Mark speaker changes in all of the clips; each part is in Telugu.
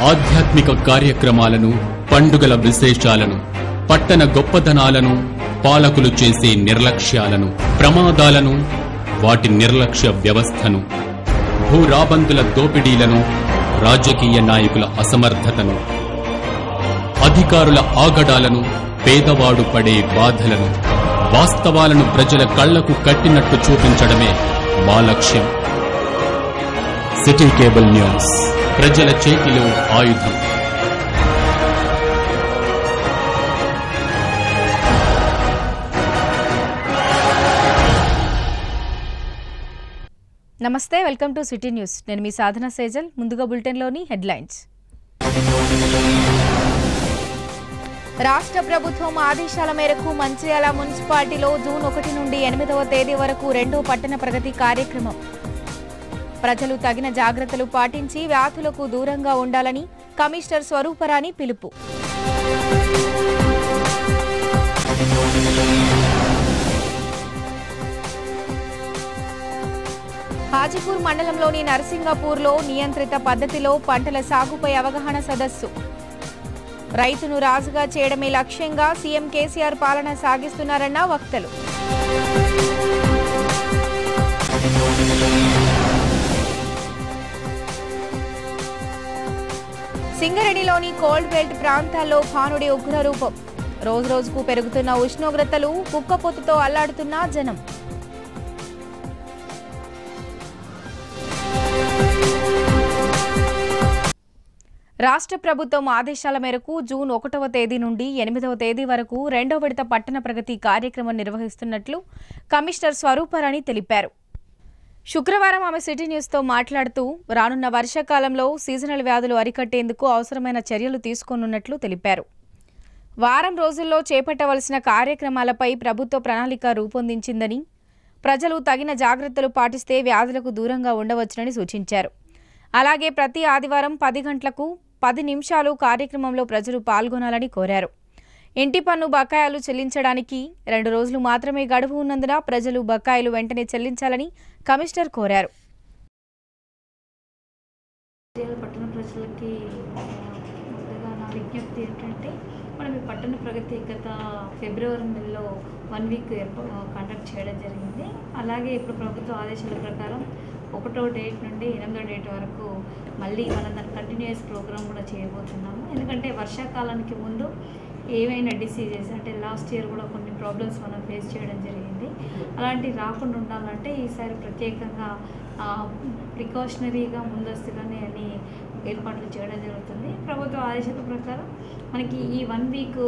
Speaker 1: ఆధ్యాత్మిక కార్యక్రమాలను పండుగల విశేషాలను పట్టణ గొప్పదనాలను పాలకులు చేసే నిర్లక్ష్యాలను ప్రమాదాలను వాటి నిర్లక్ష్య వ్యవస్థను భూరాబందుల దోపిడీలను రాజకీయ నాయకుల అసమర్థతను అధికారుల ఆగడాలను పేదవాడు పడే బాధలను వాస్తవాలను ప్రజల కళ్లకు కట్టినట్టు చూపించడమే మా లక్ష్యం సిటీ కేబుల్ న్యూస్ ప్రజల చేతిలో ఆయుధం
Speaker 2: నమస్తే వెల్కమ్ టు సిటీ న్యూస్ నేను మీ సాధన సేజల్ ముందుగా బులెటిన్లోని హెడ్లైన్స్ రాష్ట్ర ప్రభుత్వం ఆదేశాల మేరకు మంచిర్యాల మున్సిపాలిటీలో జూన్ ఒకటి నుండి ఎనిమిదవ తేదీ వరకు రెండో పట్టణ ప్రగతి కార్యక్రమం ప్రజలు తగిన జాగ్రత్తలు పాటించి వ్యాధులకు దూరంగా ఉండాలని కమిషనర్ స్వరూపరాణి పిలుపు హాజీపూర్ మండలంలోని నరసింగపూర్లో నియంత్రిత పద్ధతిలో పంటల సాగుపై అవగాహన సదస్సు రైతును రాజుగా చేయడమే లక్ష్యంగా సీఎం కేసీఆర్ పాలన సాగిస్తున్నారన్న వక్తలు సింగరేణిలోని కోల్డ్ బెల్ట్ ప్రాంతాల్లో భానుడి ఉగ్రరూపం రోజురోజుకు పెరుగుతున్న ఉష్ణోగ్రతలు కుక్కపోతుతో అల్లాడుతున్న జనం రాష్ట్ర ప్రభుత్వం ఆదేశాల మేరకు జూన్ ఒకటవ తేదీ నుండి ఎనిమిదవ తేదీ వరకు రెండో విడత పట్టణ ప్రగతి కార్యక్రమం నిర్వహిస్తున్నట్లు కమిషనర్ స్వరూపరాణి తెలిపారు శుక్రవారం ఆమె సిటీ న్యూస్తో మాట్లాడుతూ రానున్న వర్షాకాలంలో సీజనల్ వ్యాధులు అరికట్టేందుకు అవసరమైన చర్యలు తీసుకోనున్నట్లు తెలిపారు వారం రోజుల్లో చేపట్టవలసిన కార్యక్రమాలపై ప్రభుత్వ ప్రణాళిక రూపొందించిందని ప్రజలు తగిన జాగ్రత్తలు పాటిస్తే వ్యాధులకు దూరంగా ఉండవచ్చునని సూచించారు అలాగే ప్రతి ఆదివారం పది గంటలకు పది నిమిషాలు కార్యక్రమంలో ప్రజలు పాల్గొనాలని కోరారు ఇంటి పన్ను బకాయిలు చెల్లించడానికి రెండు రోజులు మాత్రమే గడువు ఉన్నందున ప్రజలు బకాయిలు వెంటనే చెల్లించాలని కమిషనర్ కోరారు
Speaker 3: జిల్లా పట్టణ ప్రజలకి ఆ, ముందుగా నా విజ్ఞప్తి ఏంటంటే మనం ఈ పట్టణ ప్రగతి గత ఫిబ్రవరి నెలలో వన్ వీక్ కండక్ట్ చేయడం జరిగింది అలాగే ఇప్పుడు ప్రభుత్వ ఆదేశాల ప్రకారం ఒకటో డేట్ నుండి ఎనిమిదో డేట్ వరకు మళ్ళీ మనం దాని కంటిన్యూస్ ప్రోగ్రామ్ కూడా చేయబోతున్నాము ఎందుకంటే వర్షాకాలానికి ముందు ఏవైనా డిసీజెస్ అంటే లాస్ట్ ఇయర్ కూడా కొన్ని ప్రాబ్లమ్స్ మనం ఫేస్ చేయడం జరిగింది అలాంటివి రాకుండా ఉండాలంటే ఈసారి ప్రత్యేకంగా ప్రికాషనరీగా ముందస్తుగానే అన్ని ఏర్పాట్లు చేయడం జరుగుతుంది ప్రభుత్వ ఆదేశాల ప్రకారం మనకి ఈ వన్ వీక్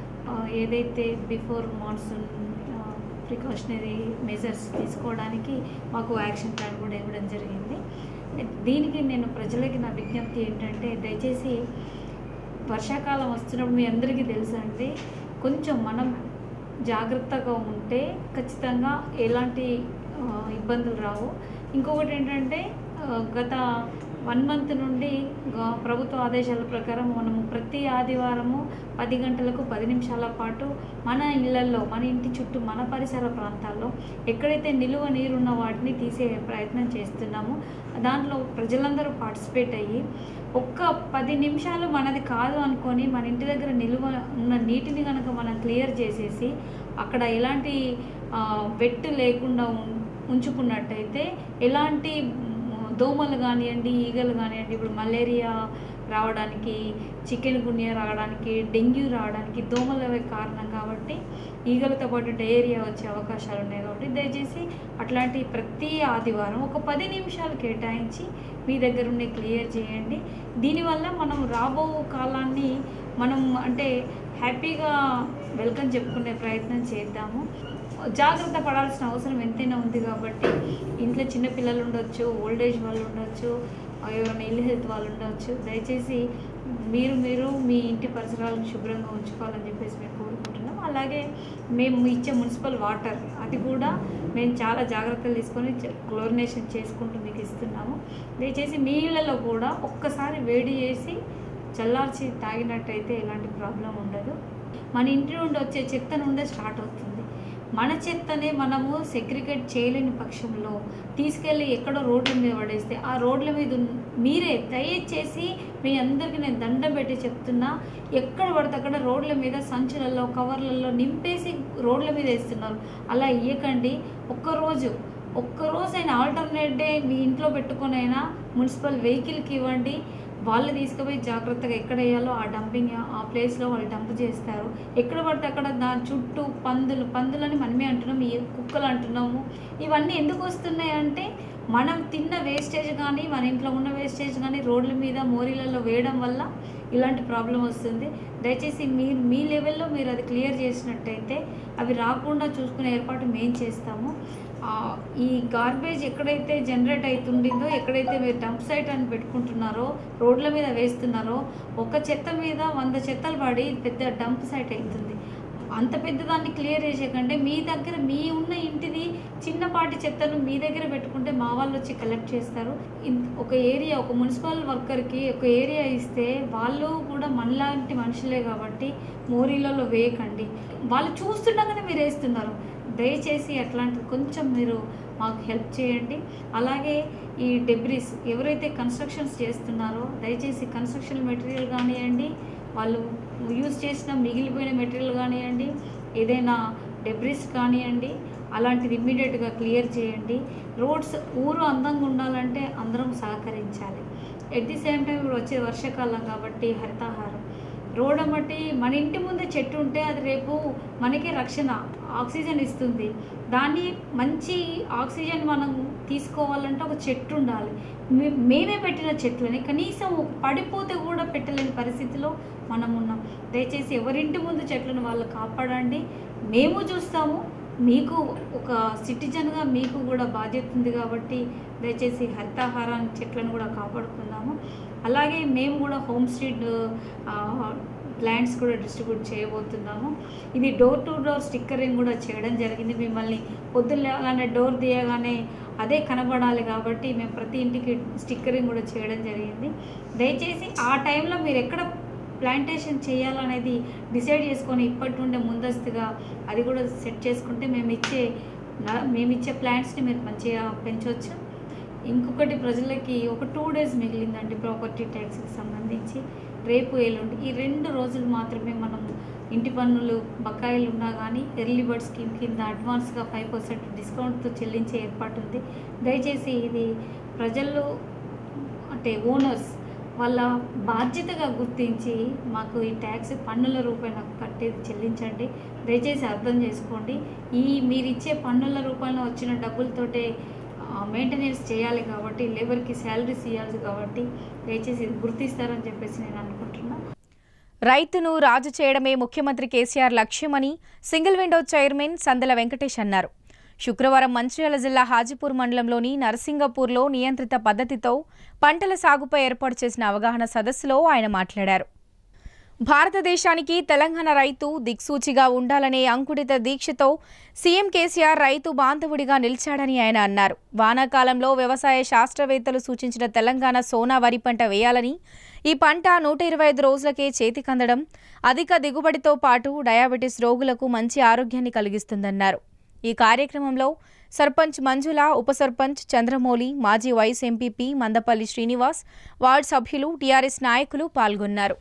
Speaker 3: ఏదైతే బిఫోర్ మాన్సూన్ ప్రికాషనరీ మెజర్స్ తీసుకోవడానికి మాకు యాక్షన్ ప్లాన్ కూడా ఇవ్వడం జరిగింది దీనికి నేను ప్రజలకి నా విజ్ఞప్తి ఏంటంటే దయచేసి వర్షాకాలం వస్తున్నప్పుడు మీ అందరికీ తెలుసు అండి కొంచెం మనం జాగ్రత్తగా ఉంటే ఖచ్చితంగా ఎలాంటి ఆ, ఇబ్బందులు రావు ఇంకొకటి ఏంటంటే ఆ, గత వన్ మంత్ నుండి గ- ప్రభుత్వ ఆదేశాల ప్రకారం మనము ప్రతి ఆదివారము పది గంటలకు పది నిమిషాల పాటు మన ఇళ్లలో మన ఇంటి చుట్టూ మన పరిసర ప్రాంతాల్లో ఎక్కడైతే నిలువ నీరున్న వాటిని తీసే ప్రయత్నం చేస్తున్నామో దాంట్లో ప్రజలందరూ పార్టిసిపేట్ అయ్యి ఒక్క పది నిమిషాలు మనది కాదు అనుకొని మన ఇంటి దగ్గర నిలువ ఉన్న నీటిని కనుక మనం క్లియర్ చేసేసి అక్కడ ఎలాంటి ఆ, వెట్టు లేకుండా ఉం- ఉంచుకున్నట్టయితే ఎలాంటి మ్, దోమలు కానివ్వండి ఈగలు కానివ్వండి ఇప్పుడు మలేరియా రావడానికి చికెన్ గున్యా రావడానికి డెంగ్యూ రావడానికి దోమలవే కారణం కాబట్టి ఈగలతో పాటు డయేరియా వచ్చే అవకాశాలు ఉన్నాయి కాబట్టి దయచేసి అట్లాంటి ప్రతి ఆదివారం ఒక పది నిమిషాలు కేటాయించి మీ దగ్గర ఉండే క్లియర్ చేయండి దీనివల్ల మనం రాబో కాలాన్ని మనం అంటే హ్యాపీగా వెల్కమ్ చెప్పుకునే ప్రయత్నం చేద్దాము జాగ్రత్త పడాల్సిన అవసరం ఎంతైనా ఉంది కాబట్టి ఇంట్లో చిన్న పిల్లలు ఉండొచ్చు ఓల్డ్ ఏజ్ వాళ్ళు ఉండొచ్చు ఎవరైనా ఇల్లు హెల్త్ వాళ్ళు ఉండొచ్చు దయచేసి మీరు మీరు మీ ఇంటి పరిసరాలను శుభ్రంగా ఉంచుకోవాలని చెప్పేసి మేము కోరుకుంటున్నాం అలాగే మేము ఇచ్చే మున్సిపల్ వాటర్ అది కూడా మేము చాలా జాగ్రత్తలు తీసుకొని క్లోరినేషన్ చేసుకుంటూ మీకు ఇస్తున్నాము దయచేసి మీ ఇళ్ళలో కూడా ఒక్కసారి వేడి చేసి చల్లార్చి తాగినట్టయితే ఎలాంటి ప్రాబ్లం ఉండదు మన ఇంటి నుండి వచ్చే చెత్త నుండే స్టార్ట్ అవుతుంది మన చెత్తనే మనము సెగ్రిగేట్ చేయలేని పక్షంలో తీసుకెళ్ళి ఎక్కడో రోడ్ల మీద పడేస్తే ఆ రోడ్ల మీద ఉన్న- మీరే దయచేసి మీ అందరికీ నేను దండం పెట్టి చెప్తున్నా ఎక్కడ పడితే అక్కడ రోడ్ల మీద సంచులలో కవర్లలో నింపేసి రోడ్ల మీద వేస్తున్నారు అలా ఇయ్యకండి ఒక్కరోజు ఒక్కరోజైనా ఆల్టర్నేట్ డే మీ ఇంట్లో పెట్టుకొని అయినా మున్సిపల్ వెహికల్కి ఇవ్వండి వాళ్ళు తీసుకుపోయి జాగ్రత్తగా ఎక్కడ వేయాలో ఆ డంపింగ్ ఆ ప్లేస్లో వాళ్ళు డంప్ చేస్తారు ఎక్కడ పడితే అక్కడ దాని చుట్టూ పందులు పందులని మనమే అంటున్నాం ఈ కుక్కలు అంటున్నాము ఇవన్నీ ఎందుకు వస్తున్నాయి అంటే మనం తిన్న వేస్టేజ్ కానీ మన ఇంట్లో ఉన్న వేస్టేజ్ కానీ రోడ్ల మీద మోరీలలో వేయడం వల్ల ఇలాంటి ప్రాబ్లం వస్తుంది దయచేసి మీ మీ లెవెల్లో మీరు అది క్లియర్ చేసినట్టయితే అవి రాకుండా చూసుకునే ఏర్పాటు మేము చేస్తాము ఆ, ఈ గార్బేజ్ ఎక్కడైతే జనరేట్ అవుతుండిందో ఎక్కడైతే మీరు డంప్ సైట్ అని పెట్టుకుంటున్నారో రోడ్ల మీద వేస్తున్నారో ఒక చెత్త మీద వంద చెత్తలు పడి పెద్ద డంప్ సైట్ అవుతుంది అంత పెద్ద దాన్ని క్లియర్ చేసేకంటే మీ దగ్గర మీ ఉన్న ఇంటిది చిన్నపాటి చెత్తను మీ దగ్గర పెట్టుకుంటే మా వాళ్ళు వచ్చి కలెక్ట్ చేస్తారు ఇన్- ఒక ఏరియా ఒక మున్సిపల్ వర్కర్కి ఒక ఏరియా ఇస్తే వాళ్ళు కూడా మనలాంటి మనుషులే కాబట్టి మోరీలలో వేయకండి వాళ్ళు చూస్తుండగానే మీరు వేస్తున్నారు దయచేసి అట్లాంటిది కొంచెం మీరు మాకు హెల్ప్ చేయండి అలాగే ఈ డెబ్రిస్ ఎవరైతే కన్స్ట్రక్షన్స్ చేస్తున్నారో దయచేసి కన్స్ట్రక్షన్ మెటీరియల్ కానివ్వండి వాళ్ళు యూజ్ చేసిన మిగిలిపోయిన మెటీరియల్ కానివ్వండి ఏదైనా డెబ్రిస్ కానివ్వండి అలాంటిది ఇమ్మీడియట్గా క్లియర్ చేయండి రోడ్స్ ఊరు అందంగా ఉండాలంటే అందరం సహకరించాలి ఎట్ ది సేమ్ టైం ఇప్పుడు వచ్చే వర్షాకాలం కాబట్టి హరితాహారం రోడ్ బట్టి మన ఇంటి ముందే చెట్టు ఉంటే అది రేపు మనకే రక్షణ ఆక్సిజన్ ఇస్తుంది దాన్ని మంచి ఆక్సిజన్ మనం తీసుకోవాలంటే ఒక చెట్టు ఉండాలి మే- మేమే పెట్టిన చెట్లని కనీసం ఒక పడిపోతే కూడా పెట్టలేని పరిస్థితిలో మనం ఉన్నాం దయచేసి ఎవరింటి ముందు చెట్లను వాళ్ళు కాపాడండి మేము చూస్తాము మీకు ఒక సిటిజన్గా మీకు కూడా బాధ్యత ఉంది కాబట్టి దయచేసి హరితాహారాన్ని చెట్లను కూడా కాపాడుకుందాము అలాగే మేము కూడా హోమ్ స్ట్రీట్ ప్లాంట్స్ కూడా డిస్ట్రిబ్యూట్ చేయబోతున్నాము ఇది డోర్ టు డోర్ స్టిక్కరింగ్ కూడా చేయడం జరిగింది మిమ్మల్ని పొద్దున్నగానే డోర్ తీయగానే అదే కనబడాలి కాబట్టి మేము ప్రతి ఇంటికి స్టిక్కరింగ్ కూడా చేయడం జరిగింది దయచేసి ఆ టైంలో మీరు ఎక్కడ ప్లాంటేషన్ చేయాలనేది డిసైడ్ చేసుకొని ఇప్పటి నుండే ముందస్తుగా అది కూడా సెట్ చేసుకుంటే మేము ఇచ్చే నా- మేము ఇచ్చే ప్లాంట్స్ని మీరు మంచిగా పెంచవచ్చు ఇంకొకటి ప్రజలకి ఒక టూ డేస్ మిగిలిందండి ప్రాపర్టీ ట్యాక్స్కి సంబంధించి రేపు ఎల్లుండి ఈ రెండు రోజులు మాత్రమే మనం ఇంటి పన్నులు బకాయిలు ఉన్నా కానీ ఎర్లీ బర్డ్ స్కీమ్ కింద అడ్వాన్స్గా ఫైవ్ పర్సెంట్ డిస్కౌంట్తో చెల్లించే ఏర్పాటు ఉంది దయచేసి ఇది ప్రజలు అంటే ఓనర్స్ వాళ్ళ బాధ్యతగా గుర్తించి మాకు ఈ ట్యాక్స్ పన్నుల రూపాయన కట్టేది చెల్లించండి దయచేసి అర్థం చేసుకోండి ఈ మీరు ఇచ్చే పన్నుల రూపాయన వచ్చిన డబ్బులతోటే మెయింటెనెన్స్ చేయాలి కాబట్టి లేబర్కి శాలరీస్ ఇవ్వాలి కాబట్టి దయచేసి ఇది గుర్తిస్తారని చెప్పేసి నేను అనుకుంటున్నా
Speaker 2: రైతును రాజు చేయడమే ముఖ్యమంత్రి కేసీఆర్ లక్ష్యమని single window chairman Sandala Venkatesh అన్నారు శుక్రవారం మంచిర్యాల జిల్లా హాజీపూర్ మండలంలోని నరసింగపూర్లో నియంత్రిత పద్ధతితో పంటల సాగుపై ఏర్పాటు చేసిన అవగాహన సదస్సులో ఆయన మాట్లాడారు భారతదేశానికి తెలంగాణ రైతు దిక్సూచిగా ఉండాలనే అంకుడిత దీక్షతో సీఎం కేసీఆర్ రైతు బాంధవుడిగా నిలిచాడని ఆయన అన్నారు వానాకాలంలో వ్యవసాయ శాస్త్రవేత్తలు సూచించిన తెలంగాణ సోనా వరి పంట వేయాలని ఈ పంట నూట ఇరవై ఐదు రోజులకే చేతికందడం అధిక దిగుబడితో పాటు డయాబెటీస్ రోగులకు మంచి ఆరోగ్యాన్ని కలిగిస్తుందన్నారు ఈ కార్యక్రమంలో సర్పంచ్ మంజుల ఉప సర్పంచ్ చంద్రమౌళి మాజీ vice MPP Mandapalli Srinivas ward సభ్యులు టీఆర్ఎస్ నాయకులు పాల్గొన్నారు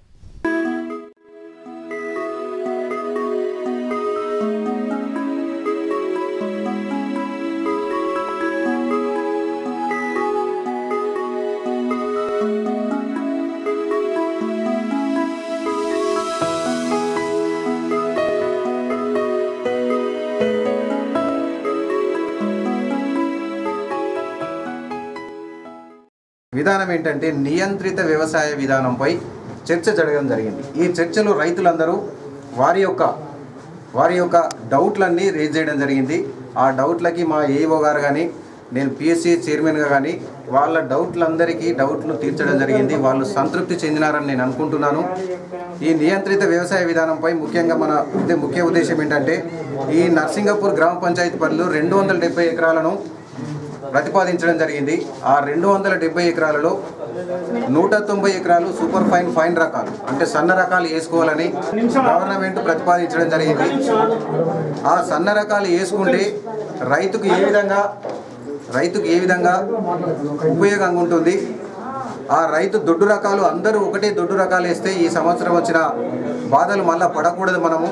Speaker 4: విధానం ఏంటంటే నియంత్రిత వ్యవసాయ విధానంపై చర్చ జరగడం జరిగింది ఈ చర్చలో రైతులందరూ వారి యొక్క వారి యొక్క డౌట్లన్నీ రేజ్ చేయడం జరిగింది ఆ డౌట్లకి మా ఏఓ గారు కానీ నేను పిఎస్సి చైర్మన్గా కానీ వాళ్ళ డౌట్లందరికీ డౌట్లు తీర్చడం జరిగింది వాళ్ళు సంతృప్తి చెందినారని నేను అనుకుంటున్నాను ఈ నియంత్రిత వ్యవసాయ విధానంపై ముఖ్యంగా మన ఉద్దే- ముఖ్య ఉద్దేశం ఏంటంటే ఈ నర్సింగపూర్ గ్రామ పంచాయతీ పరిధిలో రెండు వందల డెబ్బై ఎకరాలను ప్రతిపాదించడం జరిగింది ఆ రెండు వందల డెబ్బై ఎకరాలలో నూట తొంభై ఎకరాలు సూపర్ ఫైన్ ఫైన్ రకాలు అంటే సన్న రకాలు వేసుకోవాలని గవర్నమెంట్ ప్రతిపాదించడం జరిగింది ఆ సన్న రకాలు వేసుకుంటే రైతుకు ఏ విధంగా రైతుకు ఏ విధంగా ఉపయోగంగా ఉంటుంది ఆ రైతు దొడ్డు రకాలు అందరూ ఒకటే దొడ్డు రకాలు వేస్తే ఈ సంవత్సరం వచ్చిన బాధలు మళ్ళా పడకూడదు మనము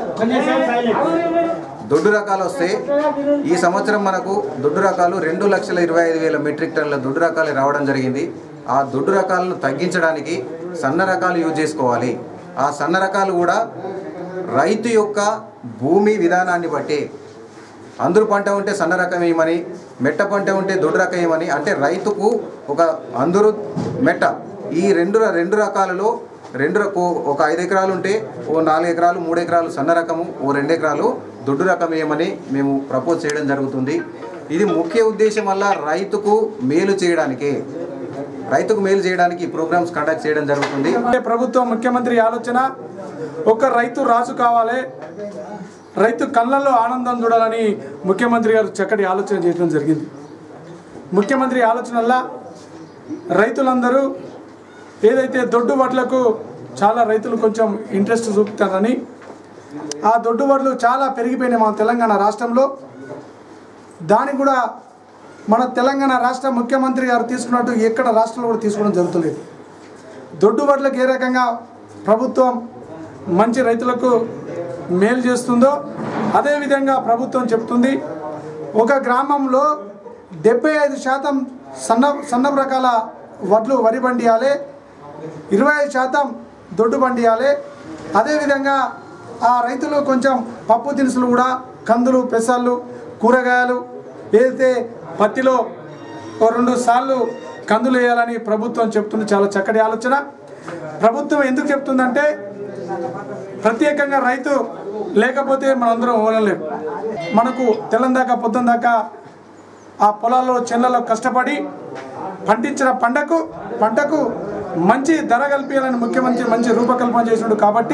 Speaker 4: దొడ్డు రకాలు వస్తే ఈ సంవత్సరం మనకు దొడ్డు రకాలు రెండు లక్షల ఇరవై ఐదు వేల మెట్రిక్ టన్నుల దొడ్డు రకాలు రావడం జరిగింది ఆ దొడ్డు రకాలను తగ్గించడానికి సన్న రకాలు యూజ్ చేసుకోవాలి ఆ సన్న రకాలు కూడా రైతు యొక్క భూమి విధానాన్ని బట్టి అందరు పంట ఉంటే సన్న రకం ఏమని మెట్ట పంట ఉంటే దొడ్డు రకం ఏమని అంటే రైతుకు ఒక అందరు మెట్ట ఈ రెండు రెండు రకాలలో రెండు రకో- ఒక ఐదు ఎకరాలు ఉంటే ఓ నాలుగు ఎకరాలు మూడు ఎకరాలు సన్న రకము ఓ రెండు ఎకరాలు దొడ్డు రకం ఏమని మేము ప్రపోజ్ చేయడం జరుగుతుంది ఇది ముఖ్య ఉద్దేశం వల్ల రైతుకు మేలు చేయడానికే రైతుకు మేలు చేయడానికి ఈ ప్రోగ్రామ్స్ కండక్ట్ చేయడం జరుగుతుంది
Speaker 5: అంటే ప్రభుత్వం ముఖ్యమంత్రి ఆలోచన ఒక రైతు రాజు కావాలి రైతు కళ్ళల్లో ఆనందం చూడాలని ముఖ్యమంత్రి గారు చక్కటి ఆలోచన చేయడం జరిగింది ముఖ్యమంత్రి ఆలోచనల్లా రైతులందరూ ఏదైతే దొడ్డు వడ్లకు చాలా రైతులు కొంచెం ఇంట్రెస్ట్ చూపుతారని ఆ దొడ్డు వడ్లు చాలా పెరిగిపోయినాయి మన తెలంగాణ రాష్ట్రంలో దానికి కూడా మన తెలంగాణ రాష్ట్ర ముఖ్యమంత్రి గారు తీసుకున్నట్టు ఎక్కడ రాష్ట్రంలో కూడా తీసుకోవడం జరుగుతలేదు దొడ్డు వడ్లకు ఏ రకంగా ప్రభుత్వం మంచి రైతులకు మేలు చేస్తుందో అదేవిధంగా ప్రభుత్వం చెప్తుంది ఒక గ్రామంలో డెబ్బై ఐదు శాతం సన్న సన్న రకాల వడ్లు వరి పండియాలి ఇరవై ఐదు శాతం దొడ్డు పండియాలి అదేవిధంగా ఆ రైతులు కొంచెం పప్పు దినుసులు కూడా కందులు పెసళ్ళు కూరగాయలు ఏదైతే పత్తిలో ఓ రెండు సార్లు కందులు వేయాలని ప్రభుత్వం చెప్తుంది చాలా చక్కటి ఆలోచన ప్రభుత్వం ఎందుకు చెప్తుందంటే ప్రత్యేకంగా రైతు లేకపోతే మనందరం ఓనలేము మనకు తెల్లం దాకా పొద్దున దాకా ఆ పొలాల్లో చెన్లలో కష్టపడి పండించిన పంటకు పంటకు మంచి ధర కల్పించాలని ముఖ్యమంత్రి మంచి రూపకల్పన చేసినాడు కాబట్టి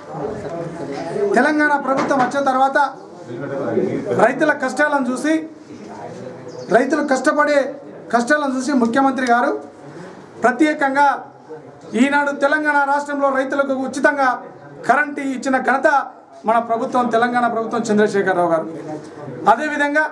Speaker 5: తెలంగాణ ప్రభుత్వం వచ్చిన తర్వాత రైతుల కష్టాలను చూసి రైతులు కష్టపడే కష్టాలను చూసి ముఖ్యమంత్రి గారు ప్రత్యేకంగా ఈనాడు తెలంగాణ రాష్ట్రంలో రైతులకు ఉచితంగా కరెంటు ఇచ్చిన ఘనత మన ప్రభుత్వం తెలంగాణ ప్రభుత్వం చంద్రశేఖరరావు గారు అదేవిధంగా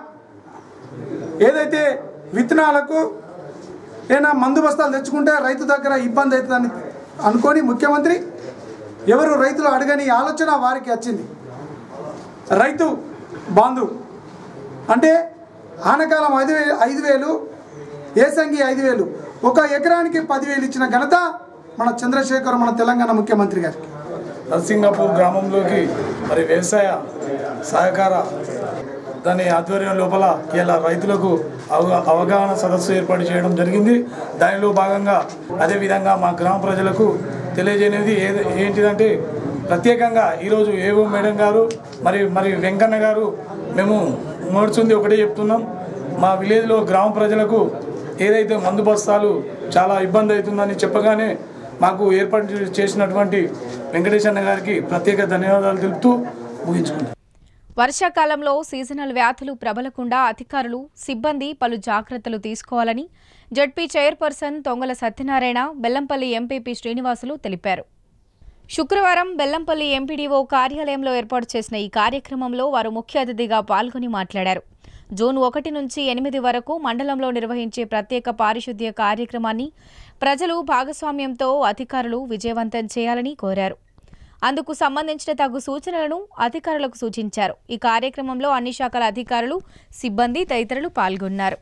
Speaker 5: ఏదైతే విత్తనాలకు ఏదైనా మందు బస్తాలు తెచ్చుకుంటే రైతు దగ్గర ఇబ్బంది అవుతుందని అనుకొని ముఖ్యమంత్రి ఎవరు రైతులు అడగని ఆలోచన వారికి వచ్చింది రైతు బాంధు అంటే ఆనకాలం ఐదు వేలు ఐదు వేలు ఏసంగి ఐదు వేలు ఒక ఎకరానికి పదివేలు ఇచ్చిన ఘనత మన చంద్రశేఖర్ మన తెలంగాణ ముఖ్యమంత్రి గారికి
Speaker 6: నర్సింగాపూర్ గ్రామంలోకి మరి వ్యవసాయ సహకార దాని ఆధ్వర్యం లోపల ఇలా రైతులకు అవగా అవగాహన సదస్సు ఏర్పాటు చేయడం జరిగింది దానిలో భాగంగా అదేవిధంగా మా గ్రామ ప్రజలకు తెలియజేయనిది ఏది ఏంటిదంటే ప్రత్యేకంగా ఈరోజు ఏవో మేడం గారు మరి మరి వెంకన్న గారు మేము మోడుచుంది ఒకటే చెప్తున్నాం మా విలేజ్లో గ్రామ ప్రజలకు ఏదైతే మందు బస్తాలు చాలా ఇబ్బంది అవుతుందని చెప్పగానే మాకు ఏర్పాటు చేసినటువంటి వెంకటేశన్న గారికి ప్రత్యేక ధన్యవాదాలు తెలుపుతూ ముగించుకుంటాం
Speaker 2: వర్షాకాలంలో సీజనల్ వ్యాధులు ప్రబలకుండా అధికారులు సిబ్బంది పలు జాగ్రత్తలు తీసుకోవాలని ZP chairperson Tongala Satyanarayana Bellampalli MPP Srinivasulu తెలిపారు శుక్రవారం బెల్లంపల్లి ఎంపీడీఓ కార్యాలయంలో ఏర్పాటు చేసిన ఈ కార్యక్రమంలో వారు ముఖ్య అతిథిగా పాల్గొని మాట్లాడారు జూన్ ఒకటి నుంచి ఎనిమిది వరకు మండలంలో నిర్వహించే ప్రత్యేక పారిశుద్ధ్య కార్యక్రమాన్ని ప్రజలు భాగస్వామ్యంతో అధికారులు విజయవంతం చేయాలని కోరారు అందుకు సంబంధించిన తగు సూచనలను అధికారులకు సూచించారు ఈ కార్యక్రమంలో అన్ని శాఖల అధికారులు సిబ్బంది తదితరులు పాల్గొన్నారు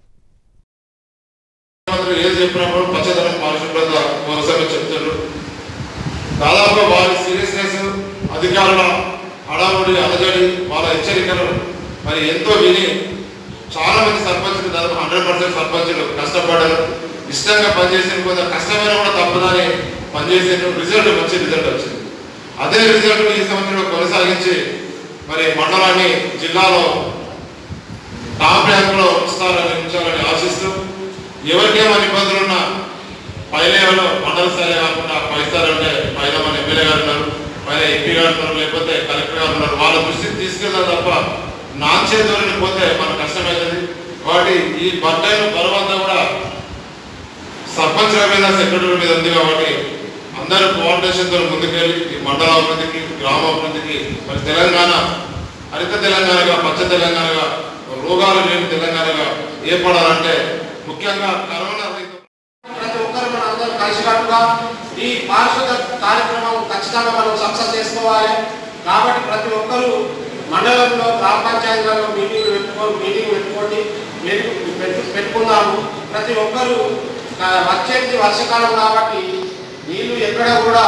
Speaker 7: మంత్రులు ఏం చెప్పినప్పుడు పచ్చదనం పారిశుభ్రత కొనసాగ చెప్తారు దాదాపు వారి సీరియస్నెస్ అధికారుల హడావుడి అలజడి వాళ్ళ హెచ్చరికలు మరి ఎంతో విని చాలా మంది సర్పంచులు దాదాపు హండ్రెడ్ పర్సెంట్ సర్పంచులు కష్టపడ్డారు ఇష్టంగా పనిచేసిన కొంత కష్టమైన కూడా తప్పదని పనిచేసిన రిజల్ట్ మంచి రిజల్ట్ వచ్చింది అదే రిజల్ట్ ఈ సంవత్సరం కొనసాగించి మరి మండలాన్ని జిల్లాలో టాప్ ర్యాంక్లో ఉంచుతారని ఉంచాలని ఆశిస్తూ ఎవరికేమైనా ఇబ్బందులు ఉన్నా పై లెవెల్ మండల స్థాయి కాకుండా పై స్థాయి ఉంటే పైన మన ఎమ్మెల్యే గారు ఉన్నారు పైన ఎంపీ గారు ఉన్నారు లేకపోతే కలెక్టర్ గారు ఉన్నారు వాళ్ళ దృష్టికి తీసుకెళ్తారు తప్ప నాన్ చేతులని పోతే మన కష్టమవుతుంది కాబట్టి ఈ బట్టైన బరువంతా కూడా సర్పంచ్ల మీద సెక్రటరీ మీద ఉంది కాబట్టి అందరూ కోఆర్డినేషన్తో ముందుకెళ్ళి ఈ మండల అభివృద్ధికి గ్రామ అభివృద్ధికి మరి తెలంగాణ హరిత తెలంగాణగా పచ్చ తెలంగాణగా రోగాలు లేని తెలంగాణగా ఏర్పడాలంటే ముఖ్యంగా కరోనా రహిత
Speaker 8: ప్రతి ఒక్కరు మనం అందరం కలిసికట్టుగా ఈ పారిశుద్ధ కార్యక్రమం ఖచ్చితంగా మనం సక్సెస్ చేసుకోవాలి కాబట్టి ప్రతి ఒక్కరూ మండలంలో గ్రామ పంచాయతీలలో మీటింగ్ పెట్టుకొని మీటింగ్ పెట్టుకోండి మీటింగ్ పెట్టు పెట్టుకుందాము ప్రతి ఒక్కరూ ఆ, వచ్చేది వర్షాకాలం కాబట్టి నీళ్లు ఎక్కడ కూడా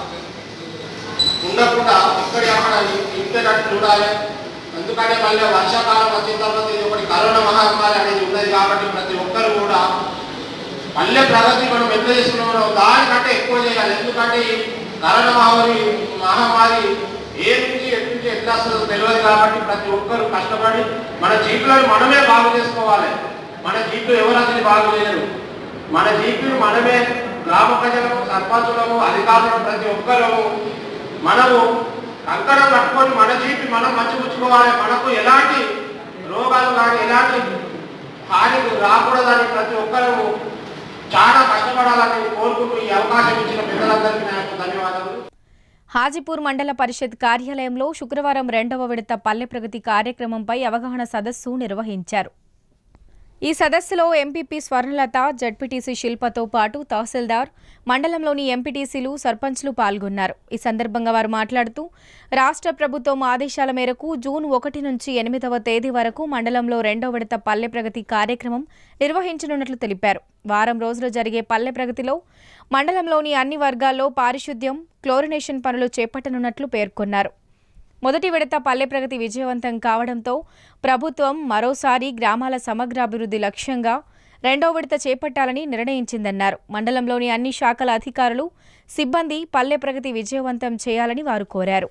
Speaker 8: ఉండకుండా ఇక్కడి అక్కడ ఇంపేటట్టు చూడాలి ఎందుకంటే మళ్ళీ వర్షాకాలం వచ్చిన తర్వాత ఇది ఒకటి కరోనా మహమ్మారి అనేది ఉన్నది కాబట్టి ప్రతి ఒక్కరు కూడా పల్లె ప్రగతి మనం ఎంత చేసుకున్నామో దానికంటే ఎక్కువ చేయాలి ఎందుకంటే ఈ కరోనా మహమ్మారి మహమ్మారి ఏ నుంచి ఎటు నుంచి ఎట్లా వస్తుందో తెలియదు కాబట్టి ప్రతి ఒక్కరు కష్టపడి మన జీపులను మనమే బాగు చేసుకోవాలి మన జీపులు ఎవరు అసలు బాగు చేయరు మన జీపులు మనమే గ్రామ ప్రజలకు సర్పంచులకు అధికారులకు ప్రతి ఒక్కరము మనము కంకణం కట్టుకొని మన జీపి మనం మంచిపుచ్చుకోవాలి మనకు ఎలాంటి రోగాలు కానీ ఎలాంటి హాని రాకూడదని ప్రతి ఒక్కరు చాలా కష్టపడాలని కోరుకుంటూ ఈ అవకాశం ఇచ్చిన పెద్దలందరికీ నా యొక్క ధన్యవాదాలు
Speaker 2: హాజీపూర్ మండల పరిషత్ కార్యాలయంలో శుక్రవారం రెండవ విడత పల్లె ప్రగతి కార్యక్రమంపై అవగాహన సదస్సు నిర్వహించారు ఈ సదస్సులో ఎంపీపీ స్వర్ణలత జడ్పీటీసీ శిల్పతో పాటు తహసీల్దార్ మండలంలోని ఎంపీటీసీలు సర్పంచ్లు పాల్గొన్నారు ఈ సందర్భంగా వారు మాట్లాడుతూ రాష్ట్ర ప్రభుత్వం ఆదేశాల మేరకు జూన్ ఒకటి నుంచి ఎనిమిదవ తేదీ వరకు మండలంలో రెండో విడత పల్లె ప్రగతి కార్యక్రమం నిర్వహించనున్నట్లు తెలిపారు వారం రోజులు జరిగే పల్లె ప్రగతిలో మండలంలోని అన్ని వర్గాల్లో పారిశుద్ధ్యం క్లోరినేషన్ పనులు చేపట్టనున్నట్లు పేర్కొన్నారు మొదటి విడత పల్లె ప్రగతి విజయవంతం కావడంతో ప్రభుత్వం మరోసారి గ్రామాల సమగ్రాభివృద్ధి లక్ష్యంగా రెండో విడత చేపట్టాలని నిర్ణయించిందన్నారు మండలంలోని అన్ని శాఖల అధికారులు సిబ్బంది పల్లె ప్రగతి విజయవంతం చేయాలని వారు కోరారు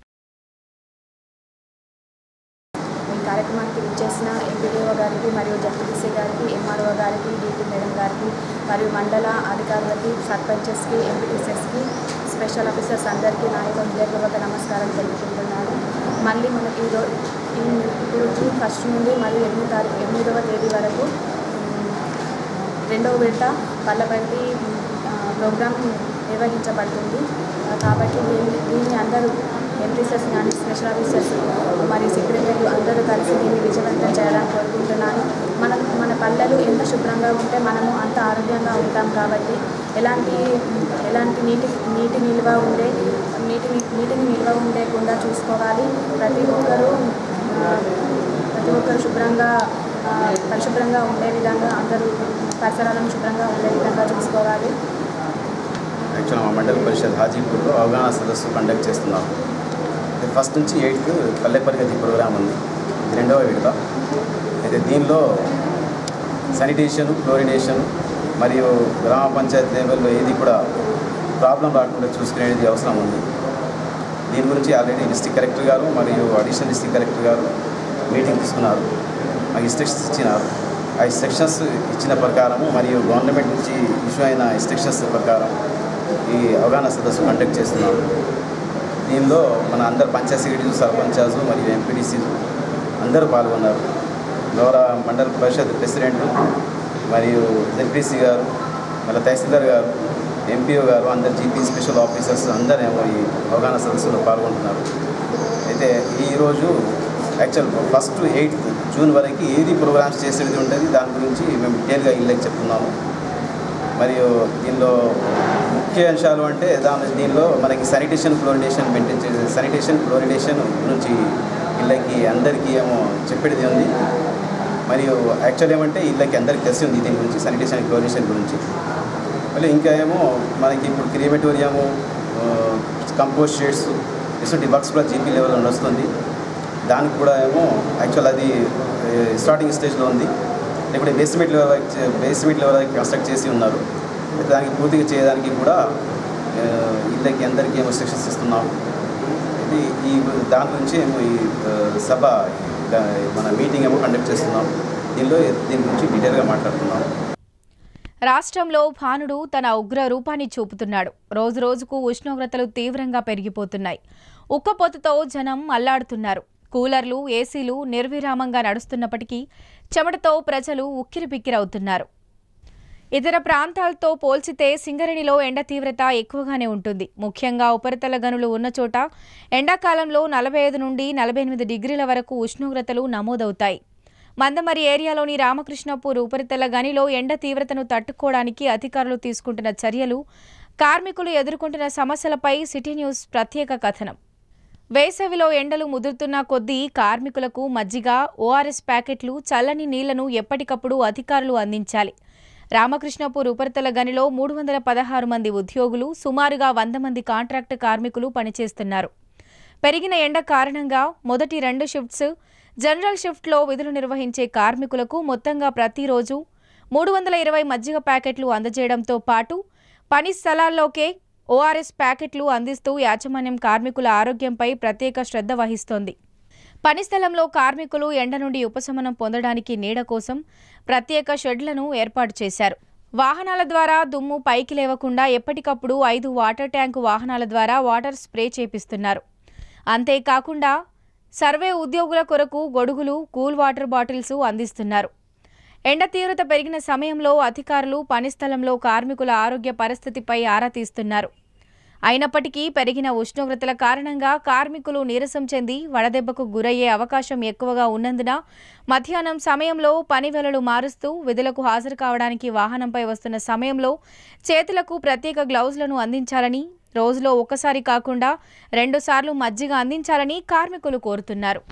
Speaker 9: ఈ కార్యక్రమానికి విచ్చేసిన ఎంపీడీఓ గారికి మరియు జడ్పీటీసీ గారికి ఎంఆర్ఓ గారికి డీపీ మేడం గారికి మరియు మండల అధికారులకి సర్పంచెస్కి ఎంపీటీసెస్కి స్పెషల్ ఆఫీసర్స్ అందరికీ నా యొక్క హృదయపూర్వక నమస్కారం తెలుపుకుంటున్నాను మళ్ళీ మనకి ఈరో ఈ ఇప్పుడు జూన్ ఫస్ట్ నుండి మరియు ఎనిమిది తారీఖు ఎనిమిదవ తేదీ వరకు ఉమ్, రెండవ విడత పల్లెపల్లి ప్రోగ్రామ్ నిర్వహించబడుతుంది ఆ, కాబట్టి దీన్ని దీన్ని అందరూ ఎంపీసెస్ కానీ స్పెషల్ ఆఫీసర్స్ మరియు సెక్రటరీలు అందరూ కలిసి దీన్ని విజయవంతం చేయాలని కోరుకుంటున్నాను మన మన పల్లెలు ఎంత శుభ్రంగా ఉంటే మనము అంత ఆరోగ్యంగా ఉంటాం కాబట్టి ఎలాంటి ఎలాంటి నీటి నీటి నిల్వ ఉండే నీటిని నీటిని నిల్వ ఉండేకుండా చూసుకోవాలి ప్రతి ఒక్కరూ ఆ, ప్రతి ఒక్కరు శుభ్రంగా ఆ, పరిశుభ్రంగా ఉండే విధంగా అందరూ పరిసరాలను శుభ్రంగా ఉండే విధంగా చూసుకోవాలి
Speaker 10: యాక్చువల్ మా మండల పరిషత్ హాజీపూర్లో అవగాహన సదస్సు కండక్ట్ చేస్తున్నాం ఇది ఫస్ట్ నుంచి ఎయిత్ పల్లె పరిగతి ప్రోగ్రామ్ ఉంది ఇది రెండవ విడత అయితే దీనిలో శానిటేషన్ క్లోరినేషన్ మరియు గ్రామ పంచాయతీ లెవెల్లో ఏది కూడా ప్రాబ్లం రాకుండా చూసుకునేది అవసరం ఉంది దీని గురించి ఆల్రెడీ డిస్ట్రిక్ట్ కలెక్టర్ గారు మరియు అడిషనల్ డిస్ట్రిక్ట్ కలెక్టర్ గారు మీటింగ్ తీసుకున్నారు మాకు ఇన్స్ట్రక్షన్స్ ఇచ్చినారు ఆ ఇన్స్ట్రక్షన్స్ ఇచ్చిన ప్రకారము మరియు గవర్నమెంట్ నుంచి ఇష్యూ అయిన ఇన్స్ట్రక్షన్స్ ప్రకారం ఈ అవగాహన సదస్సు కండక్ట్ చేస్తున్నారు దీనిలో మన అందరు పంచాయతీ సెక్రటరీలు సర్పంచాలు మరియు ఎంపీడీసీలు అందరూ పాల్గొన్నారు గౌరవ మండల పరిషత్ ప్రెసిడెంట్ మరియు జెడ్పీసీ గారు మళ్ళీ తహసీల్దార్ గారు ఎంపీఓ గారు అందరు జీపీ స్పెషల్ ఆఫీసర్స్ అందరూ ఏమో ఈ అవగాహన సదస్సులో పాల్గొంటున్నారు అయితే ఈరోజు యాక్చువల్ ఫస్ట్ ఎయిత్ జూన్ వరకు ఏది ప్రోగ్రామ్స్ చేసేది ఉంటుంది దాని గురించి మేము డీటెయిల్గా ఇళ్ళకి చెప్తున్నాము మరియు దీనిలో ముఖ్య అంశాలు అంటే దాని దీనిలో మనకి శానిటేషన్ క్లోరినేషన్ మెయింటైన్ చేసే శానిటేషన్ క్లోరినేషన్ గురించి వీళ్ళకి అందరికీ ఏమో చెప్పేది ఉంది మరియు యాక్చువల్ ఏమంటే వీళ్ళకి అందరికీ తెలిసి ఉంది దీని గురించి శానిటేషన్ క్లోరినేషన్ గురించి మళ్ళీ ఇంకా ఏమో మనకి ఇప్పుడు క్రియేటోరియము కంపోస్ట్ షేడ్స్ ఇటువంటి వర్క్స్ కూడా జీపీ లెవెల్లో వస్తుంది దానికి కూడా ఏమో యాక్చువల్ అది స్టార్టింగ్ స్టేజ్లో ఉంది ఇప్పుడు basement level basement level construct చేసి ఉన్నారు అయితే దానికి పూర్తిగా చేయడానికి కూడా ఆ, వీళ్ళకి అందరికీ ఏమో సెక్షన్స్ ఇస్తున్నాం ఇది ఈ దాని గురించి ఏమో ఈ ఆ, సభ ఆ, మన మీటింగ్ ఏమో కండక్ట్ చేస్తున్నాం దీనిలో దీని గురించి డీటెయిల్గా మాట్లాడుతున్నాం
Speaker 2: రాష్ట్రంలో భానుడు తన ఉగ్ర రూపాన్ని చూపుతున్నాడు రోజురోజుకు ఉష్ణోగ్రతలు తీవ్రంగా పెరిగిపోతున్నాయి ఉక్కపోతతో జనం అల్లాడుతున్నారు కూలర్లు ఏసీలు నిర్విరామంగా నడుస్తున్నప్పటికీ చెమటతో ప్రజలు ఉక్కిరిబిక్కిరవుతున్నారు ఇతర ప్రాంతాలతో పోల్చితే సింగరేణిలో ఎండ తీవ్రత ఎక్కువగానే ఉంటుంది ముఖ్యంగా ఉపరితల గనులు ఉన్న చోట ఎండాకాలంలో నలభై ఐదు నుండి నలభై ఎనిమిది డిగ్రీల వరకు ఉష్ణోగ్రతలు నమోదవుతాయి మందమరి ఏరియాలోని రామకృష్ణపూర్ ఉపరితల గనిలో ఎండ తీవ్రతను తట్టుకోవడానికి అధికారులు తీసుకుంటున్న చర్యలు కార్మికులు ఎదుర్కొంటున్న సమస్యలపై సిటీ న్యూస్ ప్రత్యేక కథనం వేసవిలో ఎండలు ముదురుతున్న కొద్దీ కార్మికులకు మజ్జిగ ఓఆర్ఎస్ ప్యాకెట్లు చల్లని నీళ్లను ఎప్పటికప్పుడు అధికారులు అందించాలి రామకృష్ణపూర్ ఉపరితల గనిలో మూడు వందల పదహారు మంది ఉద్యోగులు సుమారుగా వంద మంది కాంట్రాక్ట్ కార్మికులు పనిచేస్తున్నారు పెరిగిన ఎండ కారణంగా మొదటి రెండు షిఫ్ట్స్ జనరల్ షిఫ్ట్లో విధులు నిర్వహించే కార్మికులకు మొత్తంగా ప్రతిరోజు మూడు వందల ఇరవై మజ్జిగ ప్యాకెట్లు అందజేయడంతో పాటు పని స్థలాల్లోకే ఓఆర్ఎస్ ప్యాకెట్లు అందిస్తూ యాజమాన్యం కార్మికుల ఆరోగ్యంపై ప్రత్యేక శ్రద్ధ వహిస్తోంది పని స్థలంలో కార్మికులు ఎండ నుండి ఉపశమనం పొందడానికి నీడ కోసం ప్రత్యేక షెడ్లను ఏర్పాటు చేశారు వాహనాల ద్వారా దుమ్ము పైకి లేవకుండా ఎప్పటికప్పుడు ఐదు వాటర్ ట్యాంకు వాహనాల ద్వారా వాటర్ స్ప్రే చేపిస్తున్నారు అంతేకాకుండా సర్వే ఉద్యోగుల కొరకు గొడుగులు కూల్ వాటర్ బాటిల్స్ అందిస్తున్నారు ఎండ తీవ్రత పెరిగిన సమయంలో అధికారులు పనిస్థలంలో కార్మికుల ఆరోగ్య పరిస్థితిపై ఆరా తీస్తున్నారు అయినప్పటికీ పెరిగిన ఉష్ణోగ్రతల కారణంగా కార్మికులు నీరసం చెంది వడదెబ్బకు గురయ్యే అవకాశం ఎక్కువగా ఉన్నందున మధ్యాహ్నం సమయంలో పని వేళలు మారుస్తూ విధులకు హాజరు కావడానికి వాహనంపై వస్తున్న సమయంలో చేతులకు ప్రత్యేక గ్లౌజులను అందించాలని రోజులో ఒక్కసారి కాకుండా రెండుసార్లు మజ్జిగ అందించాలని కార్మికులు కోరుతున్నారు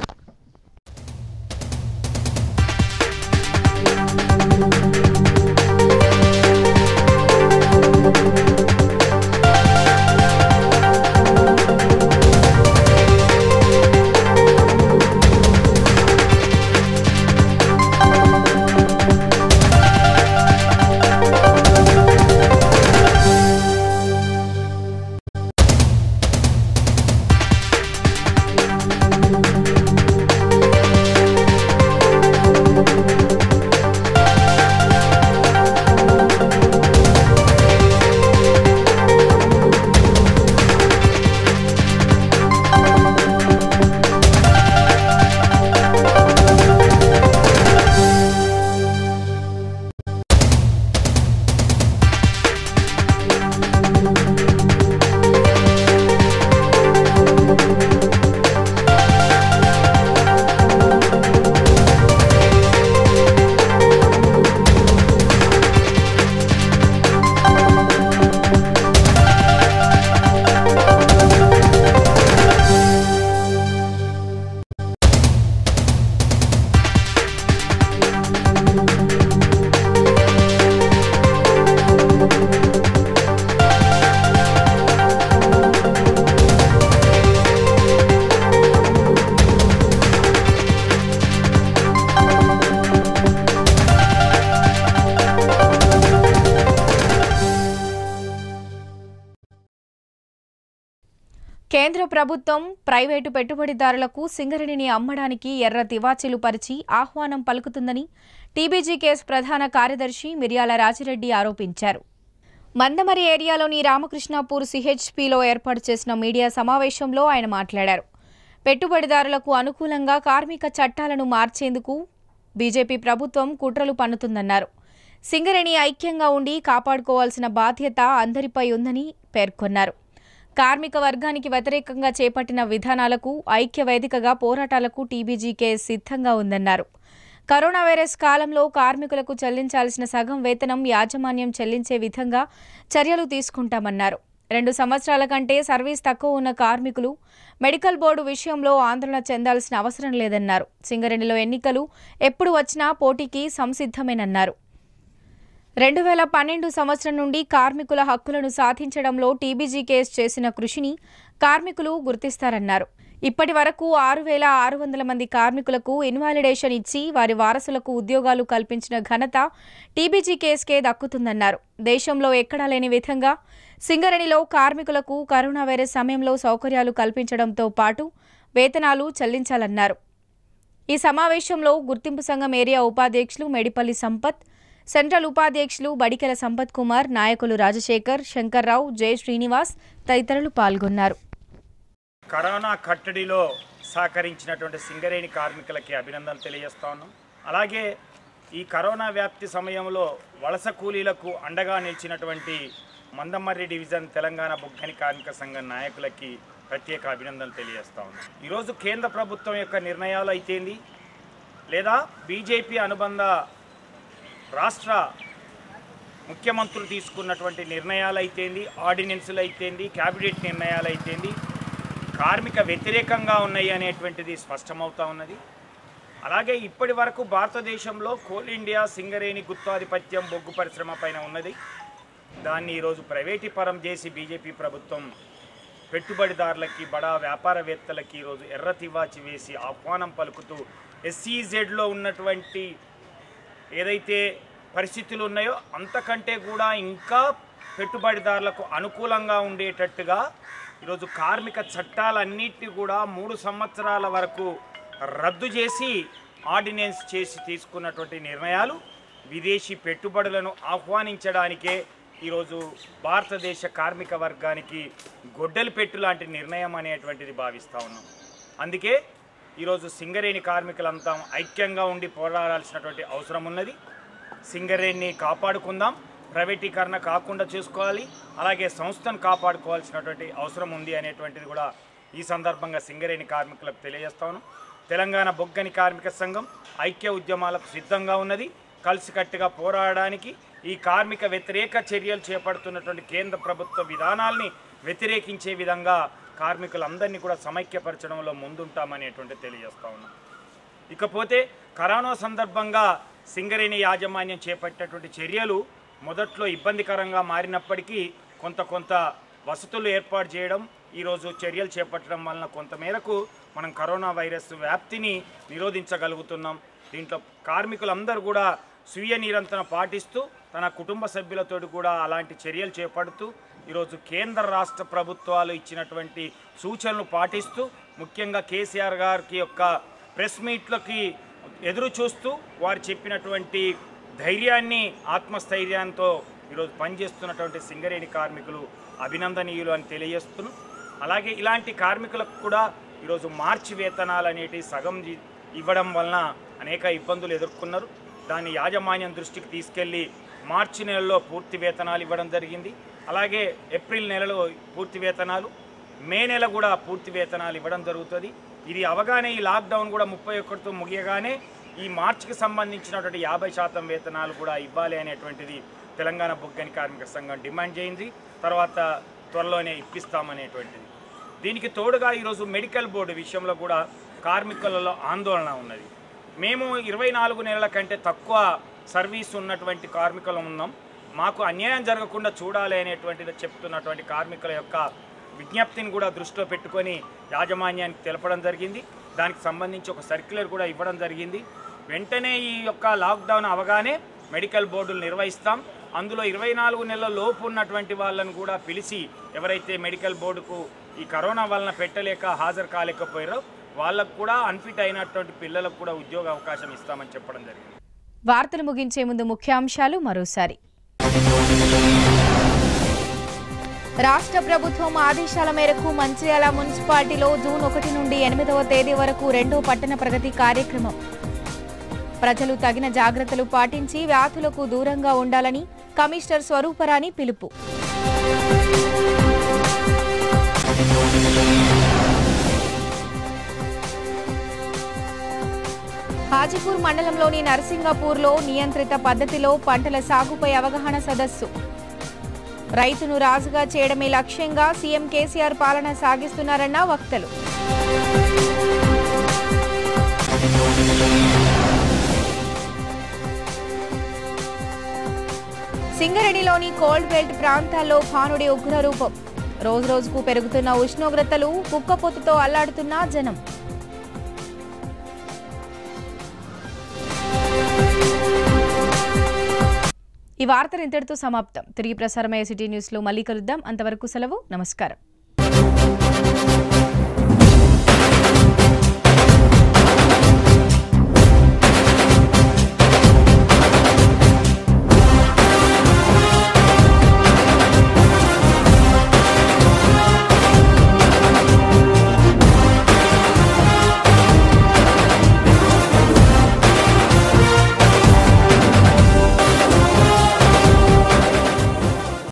Speaker 2: కేంద్ర ప్రభుత్వం ప్రైవేటు పెట్టుబడిదారులకు సింగరేణిని అమ్మడానికి ఎర్ర తివాచీలు పరిచి ఆహ్వానం పలుకుతుందని టీబీజీ కేసు ప్రధాన కార్యదర్శి మిర్యాల రాజిరెడ్డి ఆరోపించారు మందమరి ఏరియాలోని రామకృష్ణాపూర్ సిహెచ్పిలో ఏర్పాటు చేసిన మీడియా సమావేశంలో ఆయన మాట్లాడారు పెట్టుబడిదారులకు అనుకూలంగా కార్మిక చట్టాలను మార్చేందుకు బీజేపీ ప్రభుత్వం కుట్రలు పన్నుతుందన్నారు సింగరేణి ఐక్యంగా ఉండి కాపాడుకోవాల్సిన బాధ్యత అందరిపై ఉందని పేర్కొన్నారు కార్మిక వర్గానికి వ్యతిరేకంగా చేపట్టిన విధానాలకు ఐక్య వేదికగా పోరాటాలకు టీబీజీకే సిద్ధంగా ఉందన్నారు కరోనా వైరస్ కాలంలో కార్మికులకు చెల్లించాల్సిన సగం వేతనం యాజమాన్యం చెల్లించే విధంగా చర్యలు తీసుకుంటామన్నారు రెండు సంవత్సరాల కంటే సర్వీస్ తక్కువ ఉన్న కార్మికులు మెడికల్ బోర్డు విషయంలో ఆందోళన చెందాల్సిన అవసరం లేదన్నారు సింగరేణిలో ఎన్నికలు ఎప్పుడు వచ్చినా పోటీకి సంసిద్ధమేనన్నారు రెండు వేల పన్నెండు సంవత్సరం నుండి కార్మికుల హక్కులను సాధించడంలో టీబీజీ కేసు చేసిన కృషిని కార్మికులు గుర్తిస్తారన్నారు ఇప్పటి వరకు ఆరు వేల ఆరు వందల మంది కార్మికులకు ఇన్వాలిడేషన్ ఇచ్చి వారి వారసులకు ఉద్యోగాలు కల్పించిన ఘనత టీబీజీ కేసుకే దక్కుతుందన్నారు దేశంలో ఎక్కడా లేని విధంగా సింగరేణిలో కార్మికులకు కరోనా వైరస్ సమయంలో సౌకర్యాలు కల్పించడంతో పాటు వేతనాలు చెల్లించాలన్నారు ఈ సమావేశంలో గుర్తింపు సంఘం ఏరియా ఉపాధ్యక్షులు మేడిపల్లి సంపత్ సెంట్రల్ ఉపాధ్యక్షులు బడికెల సంపత్ కుమార్ నాయకులు రాజశేఖర్ శంకర్రావు జె శ్రీనివాస్ తదితరులు పాల్గొన్నారు
Speaker 11: కరోనా కట్టడిలో సహకరించినటువంటి సింగరేణి కార్మికులకి అభినందనలు తెలియజేస్తా ఉన్నాం అలాగే ఈ కరోనా వ్యాప్తి సమయంలో వలస కూలీలకు అండగా నిలిచినటువంటి మందమర్రి డివిజన్ తెలంగాణ బొగ్గని కార్మిక సంఘం నాయకులకి ప్రత్యేక అభినందనలు తెలియజేస్తా ఉన్నాం ఈరోజు కేంద్ర ప్రభుత్వం యొక్క నిర్ణయాలు అయితేంది లేదా బీజేపీ అనుబంధ రాష్ట్ర ముఖ్యమంత్రులు తీసుకున్నటువంటి నిర్ణయాలు అయితేంది ఆర్డినెన్సులు అయితేంది క్యాబినెట్ నిర్ణయాలు అయితేంది కార్మిక వ్యతిరేకంగా ఉన్నాయి అనేటువంటిది స్పష్టమవుతా ఉన్నది అలాగే ఇప్పటి వరకు భారతదేశంలో కోల్ ఇండియా సింగరేణి గుత్తాధిపత్యం బొగ్గు పరిశ్రమ పైన ఉన్నది దాన్ని ఈరోజు ప్రైవేటీపరం చేసి బీజేపీ ప్రభుత్వం పెట్టుబడిదారులకి బడా వ్యాపారవేత్తలకి ఈరోజు ఎర్ర తివాచి వేసి ఆహ్వానం పలుకుతూ ఎస్సీజెడ్లో ఉన్నటువంటి ఏదైతే పరిస్థితులు ఉన్నాయో అంతకంటే కూడా ఇంకా పెట్టుబడిదారులకు అనుకూలంగా ఉండేటట్టుగా ఈరోజు కార్మిక చట్టాలన్నిటిని కూడా మూడు సంవత్సరాల వరకు రద్దు చేసి ఆర్డినెన్స్ చేసి తీసుకున్నటువంటి నిర్ణయాలు విదేశీ పెట్టుబడులను ఆహ్వానించడానికే ఈరోజు భారతదేశ కార్మిక వర్గానికి గొడ్డలి పెట్టు లాంటి నిర్ణయం అనేటువంటిది భావిస్తూ ఉన్నాం అందుకే ఈరోజు సింగరేణి కార్మికులంతా ఐక్యంగా ఉండి పోరాడాల్సినటువంటి అవసరం ఉన్నది సింగరేణిని కాపాడుకుందాం ప్రైవేటీకరణ కాకుండా చూసుకోవాలి అలాగే సంస్థను కాపాడుకోవాల్సినటువంటి అవసరం ఉంది అనేటువంటిది కూడా ఈ సందర్భంగా సింగరేణి కార్మికులకు తెలియజేస్తాను తెలంగాణ బొగ్గని కార్మిక సంఘం ఐక్య ఉద్యమాలకు సిద్ధంగా ఉన్నది కలిసికట్టుగా పోరాడడానికి ఈ కార్మిక వ్యతిరేక చర్యలు చేపడుతున్నటువంటి కేంద్ర ప్రభుత్వ విధానాల్ని వ్యతిరేకించే విధంగా కార్మికులందరినీ కూడా సమైక్యపరచడంలో ముందుంటామనేటువంటి తెలియజేస్తా ఉన్నాం ఇకపోతే కరోనా సందర్భంగా సింగరేణి యాజమాన్యం చేపట్టినటువంటి చర్యలు మొదట్లో ఇబ్బందికరంగా మారినప్పటికీ కొంత కొంత వసతులు ఏర్పాటు చేయడం ఈరోజు చర్యలు చేపట్టడం వలన కొంతమేరకు మనం కరోనా వైరస్ వ్యాప్తిని నిరోధించగలుగుతున్నాం దీంట్లో కార్మికులందరూ కూడా స్వీయ నిరంతరం పాటిస్తూ తన కుటుంబ సభ్యులతోటి కూడా అలాంటి చర్యలు చేపడుతూ ఈరోజు కేంద్ర రాష్ట్ర ప్రభుత్వాలు ఇచ్చినటువంటి సూచనలు పాటిస్తూ ముఖ్యంగా కేసీఆర్ గారికి యొక్క ప్రెస్ మీట్లకి ఎదురు చూస్తూ వారు చెప్పినటువంటి ధైర్యాన్ని ఆత్మస్థైర్యంతో ఈరోజు పనిచేస్తున్నటువంటి సింగరేణి కార్మికులు అభినందనీయులు అని తెలియజేస్తున్నాం అలాగే ఇలాంటి కార్మికులకు కూడా ఈరోజు మార్చి వేతనాలు అనేటివి సగం జీ- ఇవ్వడం వలన అనేక ఇబ్బందులు ఎదుర్కొన్నారు దాన్ని యాజమాన్యం దృష్టికి తీసుకెళ్ళి మార్చి నెలలో పూర్తి వేతనాలు ఇవ్వడం జరిగింది అలాగే ఏప్రిల్ నెలలో పూర్తి వేతనాలు మే నెల కూడా పూర్తి వేతనాలు ఇవ్వడం జరుగుతుంది ఇది అవగానే ఈ లాక్డౌన్ కూడా ముప్పై ఒకటితో ముగియగానే ఈ మార్చికి సంబంధించినటువంటి యాభై శాతం వేతనాలు కూడా ఇవ్వాలి అనేటువంటిది తెలంగాణ బొగ్గని కార్మిక సంఘం డిమాండ్ చేయింది తర్వాత త్వరలోనే ఇప్పిస్తామనేటువంటిది దీనికి తోడుగా ఈరోజు మెడికల్ బోర్డు విషయంలో కూడా కార్మికులలో ఆందోళన ఉన్నది మేము ఇరవై నాలుగు నెలల కంటే తక్కువ సర్వీస్ ఉన్నటువంటి కార్మికులు ఉన్నాం మాకు అన్యాయం జరగకుండా చూడాలి అనేటువంటిది చెప్తున్నటువంటి కార్మికుల యొక్క విజ్ఞప్తిని కూడా దృష్టిలో పెట్టుకొని యాజమాన్యానికి తెలపడం జరిగింది దానికి సంబంధించి ఒక సర్క్యులర్ కూడా ఇవ్వడం జరిగింది వెంటనే ఈ యొక్క లాక్డౌన్ అవగానే మెడికల్ బోర్డులు నిర్వహిస్తాం అందులో ఇరవై నాలుగు నెలల లోపు ఉన్నటువంటి వాళ్ళని కూడా పిలిచి ఎవరైతే మెడికల్ బోర్డుకు ఈ కరోనా వలన పెట్టలేక హాజరు కాలేకపోయారో వాళ్ళకు కూడా అన్ఫిట్ అయినటువంటి పిల్లలకు కూడా ఉద్యోగ అవకాశం ఇస్తామని చెప్పడం జరిగింది
Speaker 2: వార్తలు ముగించే ముందు ముఖ్యాంశాలు మరోసారి రాష్ట్ర ప్రభుత్వం ఆదేశాల మేరకు మంచిర్యాల మున్సిపాలిటీలో జూన్ ఒకటి నుండి ఎనిమిదవ తేదీ వరకు రెండో పట్టణ ప్రగతి కార్యక్రమం ప్రజలు తగిన జాగ్రత్తలు పాటించి వ్యాధులకు దూరంగా ఉండాలని కమిషనర్ స్వరూపరాణి పిలుపు హాజీపూర్ మండలంలోని నర్సింగపూర్లో నియంత్రిత పద్ధతిలో పంటల సాగుపై అవగాహన సదస్సు రైతును రాజుగా చేయడమే లక్ష్యంగా సీఎం కేసీఆర్ పాలన సాగిస్తున్నారన్న వక్తలు సింగరేణిలోని కోల్డ్ బెల్ట్ ప్రాంతాల్లో భానుడి ఉగ్రరూపం రోజురోజుకు పెరుగుతున్న ఉష్ణోగ్రతలు కుక్కపోతుతో అల్లాడుతున్న జనం ఈ వార్తలు ఇంతటితో సమాప్తం తిరిగి ప్రసారమయ్యే సిటీ న్యూస్లో మళ్ళీ కలుద్దాం అంతవరకు సెలవు నమస్కారం